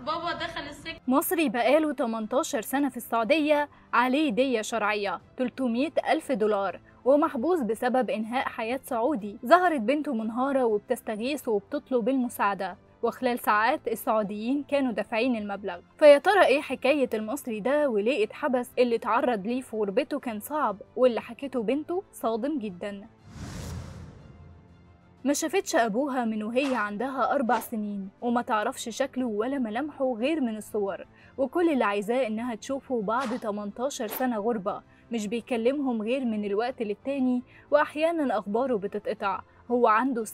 بابا دخل السجن مصري بقاله 18 سنة في السعودية عليه دية شرعية 300 ألف دولار ومحبوس بسبب إنهاء حياة سعودي ظهرت بنته منهارة وبتستغيث وبتطلب المساعدة وخلال ساعات السعوديين كانوا دافعين المبلغ فيا ترى ايه حكاية المصري ده وليه اتحبس اللي اتعرض ليه في غربته كان صعب واللي حكته بنته صادم جدا ما شافتش أبوها من وهي عندها أربع سنين وما تعرفش شكله ولا ملامحه غير من الصور وكل اللي عايزاه إنها تشوفه بعد 18 سنة غربة مش بيكلمهم غير من الوقت للتاني وأحيانا أخباره بتتقطع هو عنده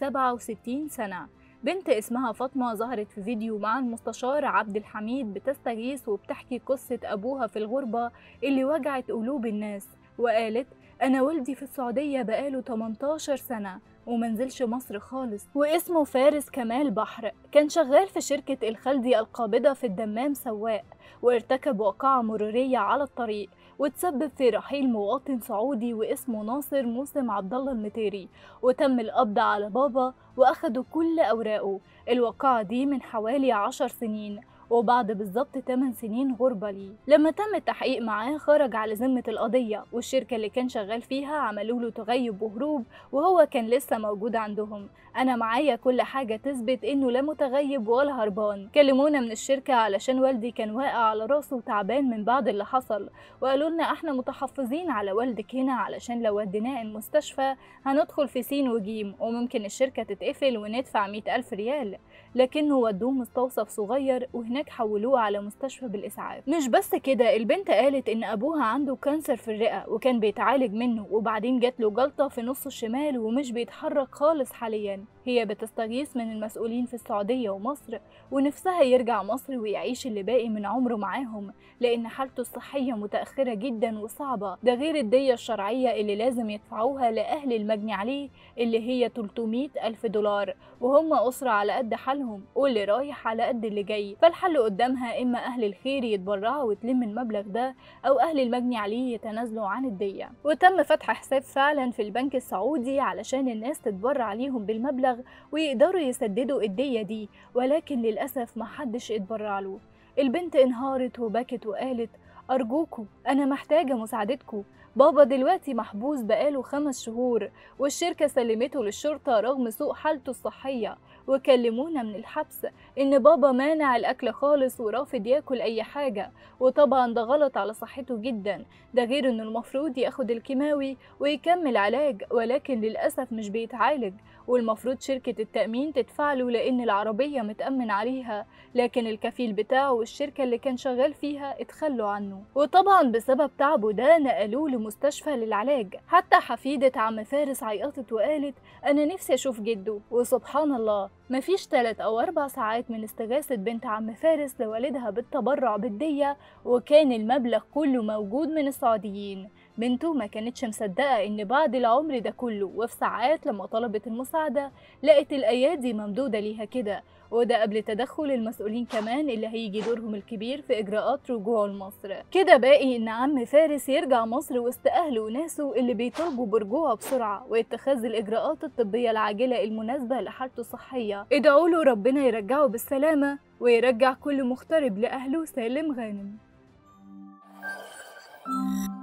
67 سنة بنت اسمها فاطمة ظهرت في فيديو مع المستشار عبد الحميد بتستغيث وبتحكي قصة أبوها في الغربة اللي وجعت قلوب الناس وقالت أنا والدي في السعودية بقاله 18 سنة ومنزلش مصر خالص واسمه فارس كمال بحر كان شغال في شركة الخلدي القابضة في الدمام سواق وارتكب واقعة مرورية على الطريق وتسبب في رحيل مواطن سعودي واسمه ناصر موسم عبد الله المتيري وتم القبض على بابا واخدوا كل اوراقه الواقعة دي من حوالي عشر سنين وبعد بالظبط 8 سنين غربة ليه لما تم التحقيق معاه خرج على ذمة القضية والشركة اللي كان شغال فيها عملوا له تغيب وهروب وهو كان لسه موجود عندهم أنا معايا كل حاجة تثبت إنه لا متغيب ولا هربان كلمونا من الشركة علشان والدي كان واقع على راسه وتعبان من بعد اللي حصل وقالوا لنا احنا متحفظين على والدك هنا علشان لو وديناه المستشفى هندخل في سين وجيم وممكن الشركة تتقفل وندفع مئة ألف ريال لكنه ودوه مستوصف صغير وهناك حولوه على مستشفى بالإسعاف مش بس كده البنت قالت إن أبوها عنده كانسر في الرئة وكان بيتعالج منه وبعدين جات له جلطة في نص الشمال ومش بيتحرك خالص حاليا هي بتستغيث من المسؤولين في السعودية ومصر ونفسها يرجع مصر ويعيش اللي باقي من عمره معاهم لأن حالته الصحية متأخرة جدا وصعبة ده غير الدية الشرعية اللي لازم يدفعوها لأهل المجني عليه اللي هي 300 ألف دولار وهم أسرة على قد حالهم واللي رايح على قد اللي جاي فالحل قدامها إما أهل الخير يتبرعوا وتلم المبلغ ده أو أهل المجني عليه يتنازلوا عن الدية وتم فتح حساب فعلا في البنك السعودي علشان الناس تتبرع عليهم بالمبلغ ويقدروا يسددوا الدية دي ولكن للأسف محدش اتبرع له البنت انهارت وبكت وقالت أرجوكوا أنا محتاجة مساعدتكوا بابا دلوقتي محبوس بقاله خمس شهور والشركة سلمته للشرطة رغم سوء حالته الصحية وكلمونا من الحبس إن بابا مانع الأكل خالص ورافض ياكل أي حاجة وطبعا ده غلط على صحته جدا ده غير إنه المفروض ياخد الكيماوي ويكمل علاج ولكن للأسف مش بيتعالج والمفروض شركة التأمين تدفعله لأن العربية متأمن عليها لكن الكفيل بتاعه والشركة اللي كان شغال فيها اتخلوا عنه وطبعا بسبب تعبه ده نقلوه لمستشفى للعلاج حتى حفيدة عم فارس عيطت وقالت أنا نفسي أشوف جده وسبحان الله مفيش تلات أو أربع ساعات من استغاثة بنت عم فارس لوالدها بالتبرع بالدية وكان المبلغ كله موجود من السعوديين بنته ما كانتش مصدقة إن بعد العمر ده كله وفي ساعات لما طلبت المساعدة لقت الأيادي ممدودة ليها كده وده قبل تدخل المسؤولين كمان اللي هيجي دورهم الكبير في إجراءات رجوعه لمصر كده باقي إن عم فارس يرجع مصر وسط أهله وناسه اللي بيطالبوا برجوعه بسرعة واتخاذ الإجراءات الطبية العاجلة المناسبة لحالته الصحية ادعوا له ربنا يرجعه بالسلامة ويرجع كل مغترب لأهله سالم غانم